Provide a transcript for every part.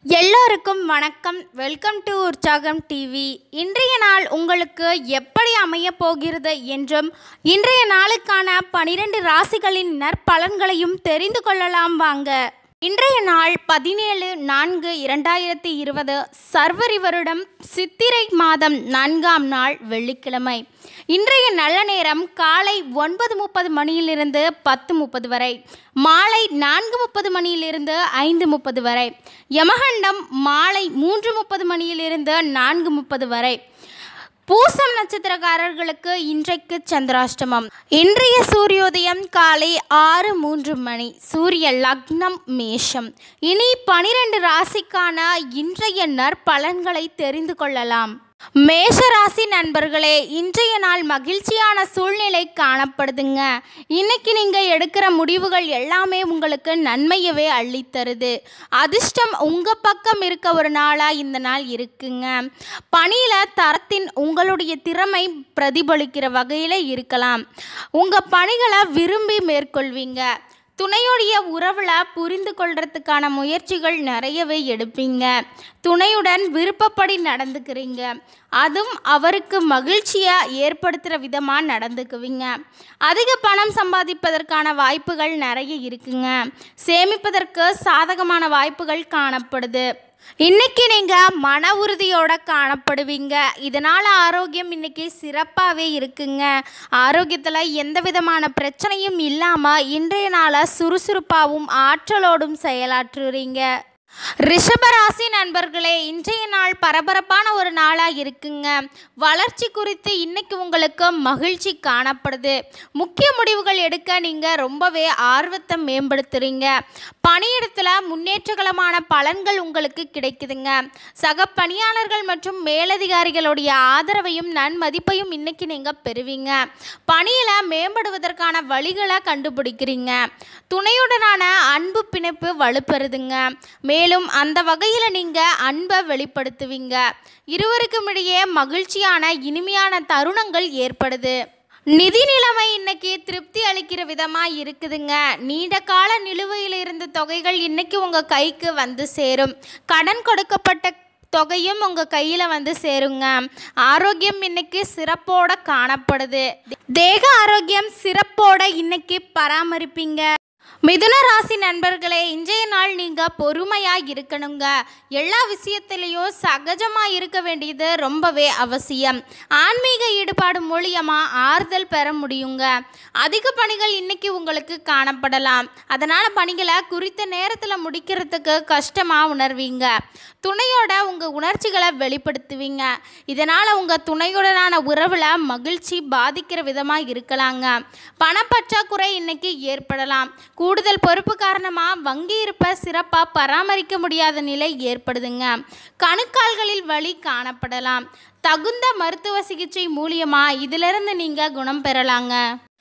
எல்லோருக்கும் வணக்கம் welcome to உற்சாகம் டிவி இன்றைய நாள் உங்களுக்கு எப்படி அமையப் போகிறது என்றும் இன்றைய நாளுக்கான பனிரெண்டு ராசிகளின் நற்பலன்களையும் தெரிந்து கொள்ளலாம் வாங்க இன்றைய நாள் பதினேழு நான்கு இரண்டாயிரத்தி இருபது சர்வரி வருடம் சித்திரை மாதம் நான்காம் நாள் வெள்ளிக்கிழமை இன்றைய நல்ல நேரம் காலை ஒன்பது முப்பது மணியிலிருந்து பத்து முப்பது வரை மாலை நான்கு முப்பது மணியிலிருந்து ஐந்து முப்பது வரை யமகண்டம் மாலை மூன்று முப்பது மணியிலிருந்து நான்கு முப்பது வரை பூசம் நட்சத்திரக்காரர்களுக்கு இன்றைக்கு சந்திராஷ்டமம் இன்றைய சூரியோதயம் காலை ஆறு மூன்று மணி சூரிய லக்னம் மேஷம் இனி பனிரெண்டு ராசிக்கான இன்றைய நற்பலன்களை தெரிந்து கொள்ளலாம் மேஷ ராசி நண்பர்களே இன்றைய நாள் மகிழ்ச்சியான சூழ்நிலை காணப்படுதுங்க இன்னைக்கு நீங்கள் எடுக்கிற முடிவுகள் எல்லாமே உங்களுக்கு நன்மையவே அள்ளித்தருது அதிர்ஷ்டம் உங்கள் பக்கம் இருக்க ஒரு நாளாக இந்த நாள் இருக்குங்க பணியில் தரத்தின் உங்களுடைய திறமை பிரதிபலிக்கிற வகையில் இருக்கலாம் உங்கள் பணிகளை விரும்பி மேற்கொள்வீங்க துணையுடைய உறவில் புரிந்து கொள்றதுக்கான முயற்சிகள் நிறையவே எடுப்பீங்க துணையுடன் விருப்பப்படி நடந்துக்கிறீங்க அதுவும் அவருக்கு மகிழ்ச்சியாக ஏற்படுத்துகிற விதமாக நடந்துக்குவீங்க அதிக பணம் சம்பாதிப்பதற்கான வாய்ப்புகள் நிறைய இருக்குங்க சேமிப்பதற்கு சாதகமான வாய்ப்புகள் காணப்படுது இன்னைக்கு நீங்கள் மன உறுதியோட காணப்படுவீங்க இதனால் ஆரோக்கியம் இன்னைக்கு சிறப்பாகவே இருக்குங்க ஆரோக்கியத்தில் எந்த விதமான பிரச்சனையும் இல்லாமல் இன்றைய நாளை சுறுசுறுப்பாகவும் ஆற்றலோடும் செயலாற்றுறீங்க ரிஷபராசி நண்பர்களே இன்றைய நாள் பரபரப்பான ஒரு நாளாக இருக்குங்க வளர்ச்சி குறித்து இன்னைக்கு உங்களுக்கு மகிழ்ச்சி காணப்படுது முக்கிய முடிவுகள் எடுக்க நீங்கள் ரொம்பவே ஆர்வத்தை மேம்படுத்துறீங்க பணியிடத்தில் முன்னேற்றகரமான பலன்கள் உங்களுக்கு கிடைக்குதுங்க சக பணியாளர்கள் மற்றும் மேலதிகாரிகளுடைய ஆதரவையும் நன்மதிப்பையும் இன்னைக்கு நீங்கள் பெறுவீங்க பணியில் மேம்படுவதற்கான வழிகளை கண்டுபிடிக்கிறீங்க துணையுடனான அன்பு பிணைப்பு வலுப்பெறுதுங்க மேலும் அந்த வகையில் நீங்கள் அன்பை வெளிப்படுத்துவீங்க இருவருக்கும் இடையே மகிழ்ச்சியான இனிமையான தருணங்கள் ஏற்படுது நிதி நிலைமை இன்னைக்கு திருப்தி அளிக்கிற விதமாக இருக்குதுங்க நீண்ட கால நிலுவையில் இருந்த தொகைகள் இன்னைக்கு உங்கள் கைக்கு வந்து சேரும் கடன் கொடுக்கப்பட்ட தொகையும் உங்கள் கையில் வந்து சேருங்க ஆரோக்கியம் இன்னைக்கு சிறப்போட காணப்படுது தேக ஆரோக்கியம் சிறப்போட இன்னைக்கு பராமரிப்பீங்க மிதுன ராசி நண்பர்களே இன்றைய நாள் நீங்கள் பொறுமையாக இருக்கணுங்க எல்லா விஷயத்திலையும் சகஜமாக இருக்க வேண்டியது ரொம்பவே அவசியம் ஆன்மீக ஈடுபாடு மூலியமாக ஆறுதல் பெற முடியுங்க அதிக பணிகள் இன்னைக்கு உங்களுக்கு காணப்படலாம் அதனால் பணிகளை குறித்த நேரத்தில் முடிக்கிறதுக்கு கஷ்டமாக உணர்வீங்க துணையோட உங்கள் உணர்ச்சிகளை வெளிப்படுத்துவீங்க இதனால் உங்கள் துணையுடனான உறவில் மகிழ்ச்சி பாதிக்கிற விதமாக இருக்கலாங்க பணப்பற்றாக்குறை இன்னைக்கு ஏற்படலாம் கூடுதல் பொறுப்பு காரணமாக வங்கி இருப்பை சிறப்பாக பராமரிக்க முடியாத நிலை ஏற்படுதுங்க கணுக்கால்களில் வலி காணப்படலாம் தகுந்த மருத்துவ சிகிச்சை மூலியமாக இதிலிருந்து நீங்கள் குணம் பெறலாங்க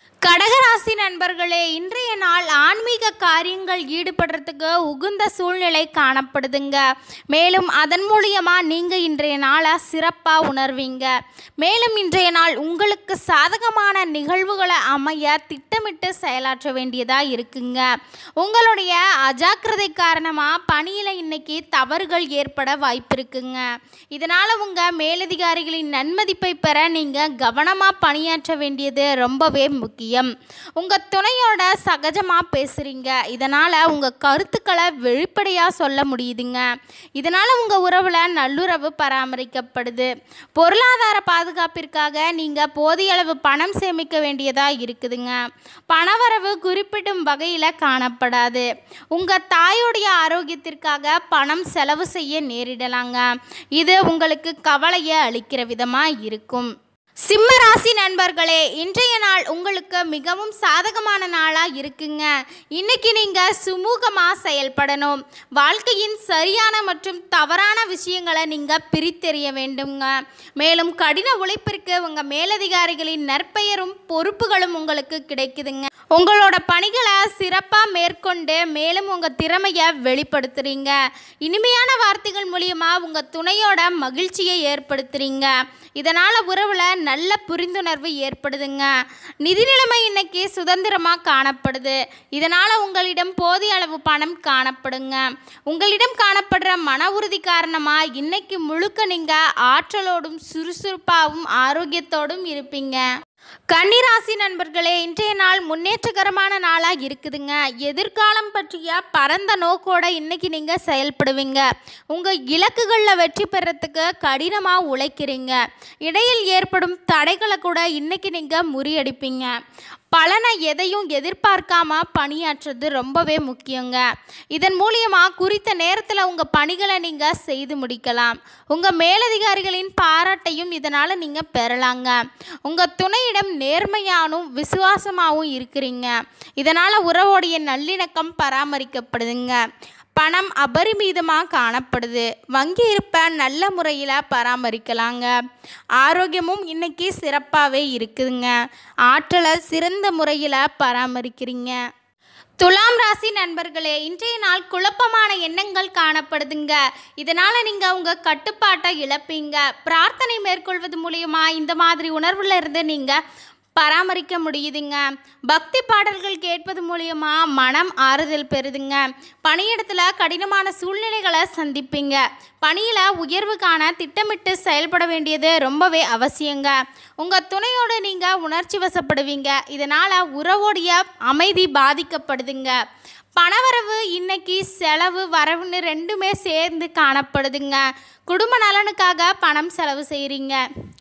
கடகராசி நண்பர்களே இன்றைய நாள் ஆன்மீக காரியங்கள் ஈடுபடுறதுக்கு உகுந்த சூழ்நிலை காணப்படுதுங்க மேலும் அதன் மூலியமாக நீங்கள் இன்றைய நாளை சிறப்பாக உணர்வீங்க மேலும் இன்றைய நாள் உங்களுக்கு சாதகமான நிகழ்வுகளை அமைய திட்டமிட்டு செயலாற்ற வேண்டியதாக இருக்குங்க உங்களுடைய அஜாக்கிரதை காரணமாக பணியில் இன்னைக்கு தவறுகள் ஏற்பட வாய்ப்பு இருக்குங்க இதனால் உங்கள் மேலதிகாரிகளின் நன்மதிப்பை பெற நீங்கள் கவனமாக பணியாற்ற வேண்டியது ரொம்பவே முக்கியம் உங்கள் துணையோட சகஜமாக பேசுகிறீங்க இதனால் உங்கள் கருத்துக்களை வெளிப்படையாக சொல்ல முடியுதுங்க இதனால் உங்கள் உறவில் நல்லுறவு பராமரிக்கப்படுது பொருளாதார பாதுகாப்பிற்காக நீங்கள் போதிய அளவு பணம் சேமிக்க வேண்டியதாக இருக்குதுங்க பணவரவு குறிப்பிடும் வகையில் காணப்படாது உங்கள் தாயுடைய ஆரோக்கியத்திற்காக பணம் செலவு செய்ய நேரிடலாங்க இது உங்களுக்கு கவலையை அளிக்கிற விதமாக இருக்கும் சிம்ம ராசி நண்பர்களே இன்றைய நாள் உங்களுக்கு மிகவும் சாதகமான நாளாக இருக்குங்க இன்னைக்கு நீங்கள் சுமூகமாக செயல்படணும் வாழ்க்கையின் சரியான மற்றும் தவறான விஷயங்களை நீங்கள் பிரித்தெறிய வேண்டுங்க மேலும் கடின உழைப்பிற்கு உங்கள் மேலதிகாரிகளின் நற்பெயரும் பொறுப்புகளும் உங்களுக்கு கிடைக்குதுங்க உங்களோட பணிகளை சிறப்பாக மேற்கொண்டு மேலும் உங்கள் திறமையை வெளிப்படுத்துகிறீங்க இனிமையான வார்த்தைகள் மூலியமாக உங்கள் துணையோட மகிழ்ச்சியை ஏற்படுத்துகிறீங்க இதனால் உறவில் நல்ல புரிந்துணர்வு ஏற்படுதுங்க நிதி நிலைமை இன்னைக்கு சுதந்திரமாக காணப்படுது இதனால் உங்களிடம் போதிய அளவு பணம் காணப்படுங்க உங்களிடம் காணப்படுற மன உறுதி காரணமாக இன்னைக்கு முழுக்க நீங்கள் ஆற்றலோடும் சுறுசுறுப்பாகவும் ஆரோக்கியத்தோடும் இருப்பீங்க கன்னிராசி நண்பர்களே இன்றைய நாள் முன்னேற்றகரமான நாளாக இருக்குதுங்க எதிர்காலம் பற்றிய பரந்த நோக்கோட இன்னைக்கு நீங்கள் செயல்படுவீங்க உங்கள் இலக்குகளில் வெற்றி பெறத்துக்கு கடினமாக உழைக்கிறீங்க இடையில் ஏற்படும் தடைகளை கூட இன்னைக்கு நீங்கள் முறியடிப்பீங்க பலனை எதையும் எதிர்பார்க்காம பணியாற்றுறது ரொம்பவே முக்கியங்க இதன் மூலியமாக குறித்த நேரத்தில் உங்கள் பணிகளை நீங்கள் செய்து முடிக்கலாம் உங்கள் மேலதிகாரிகளின் பாராட்டையும் இதனால் நீங்கள் பெறலாங்க உங்கள் துணையிடம் நேர்மையானும் விசுவாசமாகவும் இருக்கிறீங்க இதனால் உறவோடைய நல்லிணக்கம் பராமரிக்கப்படுதுங்க பணம் அபரிமிதமாக காணப்படுது வங்கி இருப்பை நல்ல முறையில் பராமரிக்கலாங்க ஆரோக்கியமும் இன்னைக்கு சிறப்பாகவே இருக்குதுங்க ஆற்றலை சிறந்த முறையில் பராமரிக்கிறீங்க துலாம் ராசி நண்பர்களே இன்றைய நாள் குழப்பமான எண்ணங்கள் காணப்படுதுங்க இதனால் நீங்கள் உங்கள் கட்டுப்பாட்டை இழப்பீங்க பிரார்த்தனை மேற்கொள்வது மூலியமா இந்த மாதிரி உணர்வுல இருந்து நீங்கள் பராமரிக்க முடியுதுங்க பக்தி பாடல்கள் கேட்பது மூலியமா மனம் ஆறுதல் பெறுதுங்க பணியிடத்தில் கடினமான சூழ்நிலைகளை சந்திப்பீங்க பணியில் உயர்வு காண திட்டமிட்டு செயல்பட வேண்டியது ரொம்பவே அவசியங்க உங்கள் துணையோடு நீங்கள் உணர்ச்சி வசப்படுவீங்க இதனால் உறவோடைய அமைதி பாதிக்கப்படுதுங்க பணவரவு இன்னைக்கு செலவு வரவுன்னு ரெண்டுமே சேர்ந்து காணப்படுதுங்க குடும்ப நலனுக்காக பணம் செலவு செய்கிறீங்க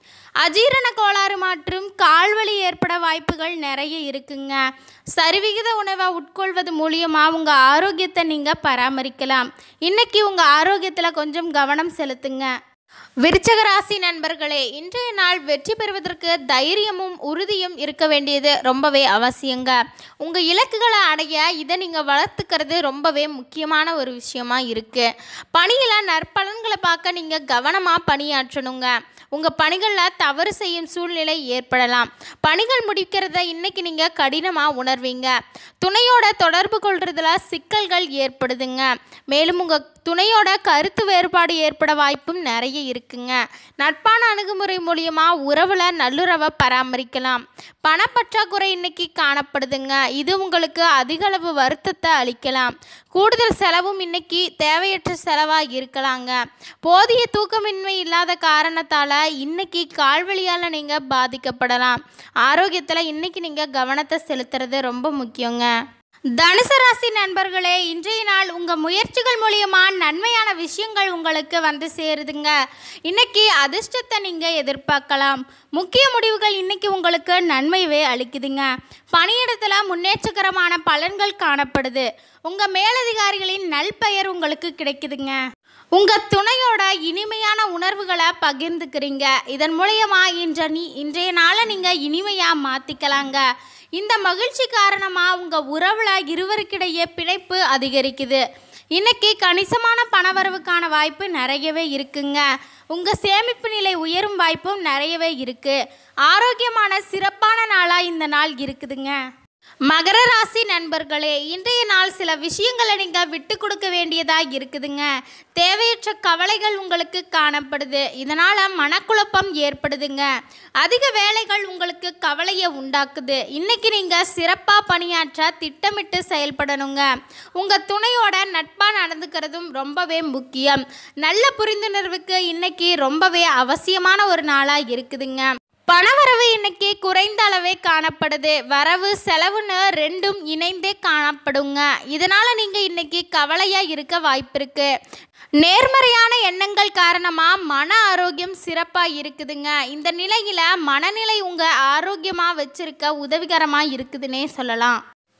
அஜீரண கோளாறு மற்றும் கால்வலி ஏற்பட வாய்ப்புகள் நிறைய இருக்குங்க சரிவிகித உணவை உட்கொள்வது மூலியமாக உங்கள் ஆரோக்கியத்தை நீங்கள் பராமரிக்கலாம் இன்னைக்கு உங்கள் ஆரோக்கியத்தில் கொஞ்சம் கவனம் செலுத்துங்க விருச்சக ராசி நண்பர்களே இன்றைய நாள் வெற்றி பெறுவதற்கு தைரியமும் உறுதியும் இருக்க வேண்டியது ரொம்பவே அவசியங்க உங்கள் இலக்குகளை அடைய இதை நீங்கள் வளர்த்துக்கிறது ரொம்பவே முக்கியமான ஒரு விஷயமா இருக்குது பணியில் நற்பலன்களை பார்க்க நீங்கள் கவனமாக பணியாற்றணுங்க உங்கள் பணிகளில் தவறு செய்யும் சூழ்நிலை ஏற்படலாம் பணிகள் முடிக்கிறத இன்னைக்கு நீங்கள் கடினமாக உணர்வீங்க துணையோட தொடர்பு கொள்றதுல சிக்கல்கள் ஏற்படுதுங்க மேலும் உங்கள் துணையோட கருத்து வேறுபாடு ஏற்பட வாய்ப்பும் நிறைய இருக்குங்க நட்பான அணுகுமுறை மூலியமாக உறவில் நல்லுறவை பராமரிக்கலாம் பணப்பற்றாக்குறை இன்னைக்கு காணப்படுதுங்க இது உங்களுக்கு அதிக அளவு வருத்தத்தை அளிக்கலாம் கூடுதல் செலவும் இன்னைக்கு தேவையற்ற செலவாக இருக்கலாங்க போதிய தூக்கமின்மை இல்லாத காரணத்தால் இன்னைக்கு கால்வழியால் நீங்கள் பாதிக்கப்படலாம் ஆரோக்கியத்தில் இன்னைக்கு நீங்கள் கவனத்தை செலுத்துறது ரொம்ப முக்கியங்க தனுசு ராசி நண்பர்களே இன்றைய நாள் உங்கள் முயற்சிகள் மூலியமாக நன்மையான விஷயங்கள் உங்களுக்கு வந்து சேருதுங்க இன்னைக்கு அதிர்ஷ்டத்தை நீங்கள் எதிர்பார்க்கலாம் முக்கிய முடிவுகள் இன்னைக்கு உங்களுக்கு நன்மையவே அளிக்குதுங்க பணியிடத்தில் முன்னேற்றகரமான பலன்கள் காணப்படுது உங்கள் மேலதிகாரிகளின் நல்பெயர் உங்களுக்கு கிடைக்குதுங்க உங்கள் துணையோட இனிமையான உணர்வுகளை பகிர்ந்துக்கிறீங்க இதன் மூலியமா இன்ற நீ இன்றைய நாளை நீங்கள் இனிமையாக மாற்றிக்கலாங்க இந்த மகிழ்ச்சி காரணமாக உங்கள் உறவில் இருவருக்கிடையே பிணைப்பு அதிகரிக்குது இன்னைக்கு கணிசமான பணவரவுக்கான வாய்ப்பு நிறையவே இருக்குங்க உங்கள் சேமிப்பு நிலை உயரும் வாய்ப்பும் நிறையவே இருக்குது ஆரோக்கியமான சிறப்பான நாளாக இந்த நாள் இருக்குதுங்க மகர ராசி நண்பர்களே இன்றைய நாள் சில விஷயங்களை நீங்கள் விட்டு கொடுக்க வேண்டியதாக இருக்குதுங்க தேவையற்ற கவலைகள் உங்களுக்கு காணப்படுது இதனால் மனக்குழப்பம் ஏற்படுதுங்க அதிக வேலைகள் உங்களுக்கு கவலையை உண்டாக்குது இன்னைக்கு நீங்கள் சிறப்பாக பணியாற்ற திட்டமிட்டு செயல்படணுங்க உங்கள் துணையோட நட்பாக நடந்துக்கிறதும் ரொம்பவே முக்கியம் நல்ல புரிந்துணர்வுக்கு இன்னைக்கு ரொம்பவே அவசியமான ஒரு நாளாக இருக்குதுங்க பணவரவு இன்னைக்கு குறைந்த அளவே காணப்படுது வரவு செலவுன்னு ரெண்டும் இணைந்தே காணப்படுங்க இதனால நீங்க இன்னைக்கு கவலையா இருக்க வாய்ப்பு இருக்கு நேர்மறையான எண்ணங்கள் காரணமா மன ஆரோக்கியம் சிறப்பா இருக்குதுங்க இந்த நிலையில மனநிலை உங்க ஆரோக்கியமா வச்சிருக்க உதவிகரமா இருக்குதுன்னே சொல்லலாம்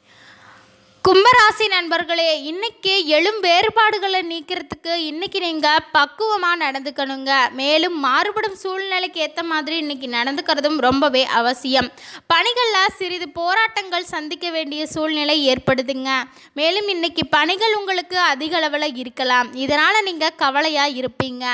கும்பராசி நண்பர்களே இன்னைக்கு எழும் வேறுபாடுகளை நீக்கிறதுக்கு இன்னைக்கு நீங்கள் பக்குவமாக நடந்துக்கணுங்க மேலும் மாறுபடும் சூழ்நிலைக்கு ஏற்ற மாதிரி இன்னைக்கு நடந்துக்கிறதும் ரொம்பவே அவசியம் பணிகளில் சிறிது போராட்டங்கள் சந்திக்க வேண்டிய சூழ்நிலை ஏற்படுதுங்க மேலும் இன்னைக்கு பணிகள் உங்களுக்கு அதிக அளவில் இருக்கலாம் இதனால் நீங்கள் கவலையாக இருப்பீங்க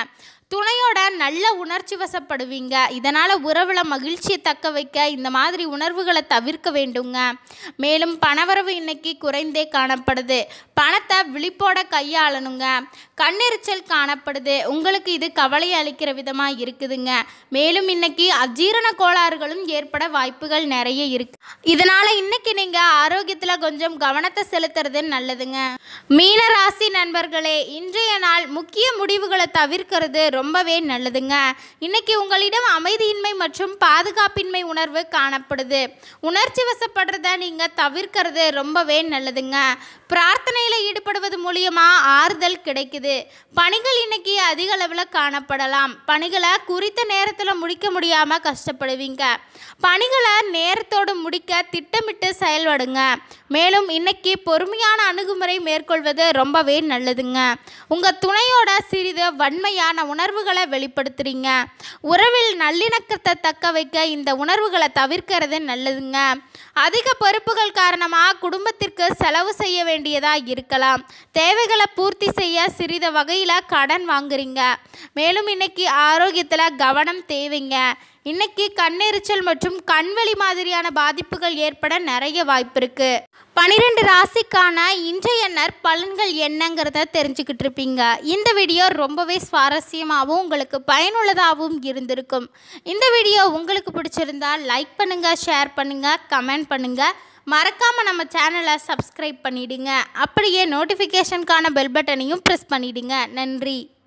துணையோட நல்ல உணர்ச்சி வசப்படுவீங்க இதனால் உறவில் மகிழ்ச்சியை தக்க வைக்க இந்த மாதிரி உணர்வுகளை தவிர்க்க வேண்டுங்க மேலும் பணவரவு இன்னைக்கு குறைந்தே காணப்படுது பணத்தை விழிப்போட கையாளணுங்க கண்ணெரிச்சல் காணப்படுது உங்களுக்கு இது கவலை அளிக்கிற விதமாக இருக்குதுங்க மேலும் இன்னைக்கு அஜீரண கோளாறுகளும் ஏற்பட வாய்ப்புகள் நிறைய இருக்கு இதனால் இன்னைக்கு நீங்கள் ஆரோக்கியத்தில் கொஞ்சம் கவனத்தை செலுத்துறது நல்லதுங்க மீன ராசி நண்பர்களே இன்றைய நாள் முக்கிய முடிவுகளை தவிர்க்கிறது ரொம்பவே நல்லதுங்க இன்னைக்கு உங்களிடம் அமைதியின்மை மற்றும் பாதுகாப்பின்மை உணர்வு காணப்படுது உணர்ச்சி வசப்படுறத நீங்கள் தவிர்க்கிறது ரொம்பவே நல்லதுங்க பிரார்த்தனையில் ஈடுபடுவது மூலியமா ஆறுதல் கிடைக்குது பணிகள் இன்னைக்கு அதிக அளவில் காணப்படலாம் பணிகளை குறித்த நேரத்தில் முடிக்க முடியாமல் கஷ்டப்படுவீங்க பணிகளை நேரத்தோடு முடிக்க திட்டமிட்டு செயல்படுங்க மேலும் இன்னைக்கு பொறுமையான அணுகுமுறை மேற்கொள்வது ரொம்பவே நல்லதுங்க உங்கள் துணையோட சிறிது வன்மையான உணர்வுகளை வெளிப்படுத்துறீங்க உறவில் நல்லிணக்கத்தை தக்க வைக்க இந்த உணர்வுகளை தவிர்க்கிறது நல்லதுங்க அதிக பொறுப்புகள் காரணமாக குடும்பத்திற்கு செலவு செய்ய வேண்டியதாக இருக்கலாம் தேவைகளை பூர்த்தி செய்ய சிறிது வகையில் கடன் வாங்குறீங்க மேலும் இன்னைக்கு ஆரோக்கியத்தில் கவனம் தேவைங்க இன்னைக்கு கண்ணெரிச்சல் மற்றும் கண்வலி மாதிரியான பாதிப்புகள் ஏற்பட நிறைய வாய்ப்பு இருக்கு பனிரெண்டு ராசிக்கான இன்றைய நற்பலன்கள் என்னங்கிறத தெரிஞ்சுக்கிட்டு இருப்பீங்க இந்த வீடியோ ரொம்பவே சுவாரஸ்யமாகவும் உங்களுக்கு பயனுள்ளதாகவும் இருந்திருக்கும் இந்த வீடியோ உங்களுக்கு பிடிச்சிருந்தா லைக் பண்ணுங்க ஷேர் பண்ணுங்க கமெண்ட் பண்ணுங்க மறக்காம நம்ம சேனலை சப்ஸ்கிரைப் பண்ணிடுங்க அப்படியே நோட்டிஃபிகேஷனுக்கான பெல் பட்டனையும் ப்ரெஸ் பண்ணிடுங்க நன்றி